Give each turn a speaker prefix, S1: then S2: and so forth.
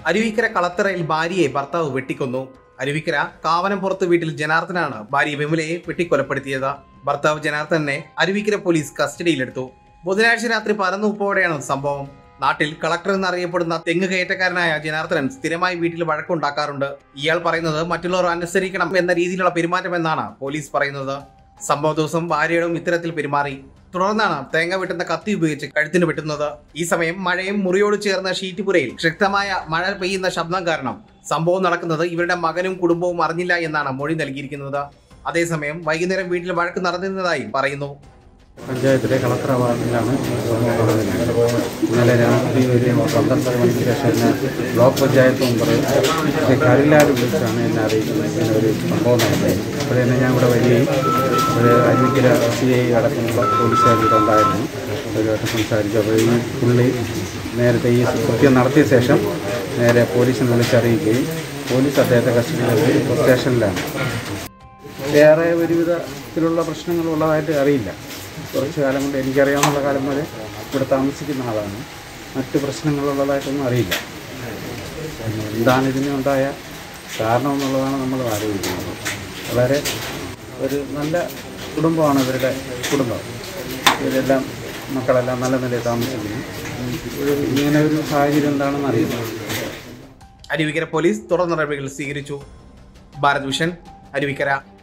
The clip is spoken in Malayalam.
S1: അരുവിക്കര കളത്തറയിൽ ഭാര്യയെ ഭർത്താവ് വെട്ടിക്കൊന്നു അരുവിക്കര കാവനംപുറത്ത് വീട്ടിൽ ജനാർദ്ദനാണ് ഭാര്യ വിമലയെ വെട്ടിക്കൊലപ്പെടുത്തിയത് ഭർത്താവ് ജനാർദ്ദനെ അരുവിക്കര പോലീസ് കസ്റ്റഡിയിലെടുത്തു ബുധനാഴ്ച രാത്രി പരന്നുപ്പോടെയാണ് സംഭവം നാട്ടിൽ കളക്ടർ എന്നറിയപ്പെടുന്ന തെങ്ങ് കയറ്റക്കാരനായ ജനാർദ്ദനൻ സ്ഥിരമായി വീട്ടിൽ വഴക്കുണ്ടാക്കാറുണ്ട് ഇയാൾ പറയുന്നത് മറ്റുള്ളവർ അനുസരിക്കണം എന്ന രീതിയിലുള്ള പെരുമാറ്റമെന്നാണ് പോലീസ് പറയുന്നത് സംഭവ ദിവസം ഭാര്യയോടും ഇത്തരത്തിൽ പെരുമാറി തുടർന്നാണ് തേങ്ങ വെട്ടുന്ന കത്തി ഉപയോഗിച്ച് കഴുത്തിന് വെട്ടുന്നത് ഈ സമയം മഴയും മുറിയോട് ചേർന്ന ഷീറ്റുപുരയിൽ ശക്തമായ മഴ പെയ്യുന്ന ശബ്ദം കാരണം സംഭവം നടക്കുന്നത് ഇവരുടെ മകനും കുടുംബവും അറിഞ്ഞില്ല എന്നാണ് മൊഴി നൽകിയിരിക്കുന്നത് അതേസമയം വൈകുന്നേരം വീട്ടിൽ വഴക്ക് നടന്നിരുന്നതായി പറയുന്നു
S2: പഞ്ചായത്തിലെ കളക്ടർ വാർഡിലാണ് ഈ സംഭവം നടന്നത് ഇന്നലെ രാത്രി ഒരു പന്ത്രണ്ടര മണിക്ക് ശേഷം എന്നെ ബ്ലോക്ക് പഞ്ചായത്ത് മെമ്പർ ശ്രീ കരിലാൽ വിളിച്ചാണ് എന്നെ അറിയിക്കുന്നത് ഇങ്ങനെ ഒരു സംഭവം നടന്നത് അപ്പോൾ തന്നെ ഞാൻ ഇവിടെ വരികയും ഒരു അരുവിക്കര സി ഐ അടക്കമുള്ള പോലീസുകാർ ഇവിടെ ഉണ്ടായിരുന്നു അവരുമായിട്ട് സംസാരിച്ചു അപ്പോൾ ഈ പുള്ളി നേരത്തെ ഈ കൃത്യം നടത്തിയ ശേഷം നേരെ പോലീസിനെ വിളിച്ചറിയിക്കുകയും പോലീസ് അദ്ദേഹത്തെ കസ്റ്റഡിയിലെടുത്ത് സ്റ്റേഷനിലാണ് വേറെ ഒരുവിധത്തിലുള്ള പ്രശ്നങ്ങളുള്ളതായിട്ട് അറിയില്ല കുറച്ച് കാലം കൊണ്ട് എനിക്കറിയാവുന്ന കാലം വരെ ഇവിടെ താമസിക്കുന്ന ആളാണ് മറ്റ് പ്രശ്നങ്ങളുള്ളതായിട്ടൊന്നും അറിയില്ല പിന്നെ എന്താണ് ഇതിനുണ്ടായ കാരണം എന്നുള്ളതാണ് നമ്മൾ ആലോചിക്കുന്നത് വളരെ ഒരു നല്ല കുടുംബമാണ് ഇവരുടെ കുടുംബം ഇവരെല്ലാം മക്കളെല്ലാം നല്ല നിലയിൽ താമസിക്കുന്നു ഒരു ഇങ്ങനെ ഒരു സാഹചര്യം എന്താണെന്ന് അറിയില്ല
S1: അരുവിക്കര പോലീസ് തുടർ നടപടികൾ സ്വീകരിച്ചു ഭാരത് വിഷൻ അരുവിക്കര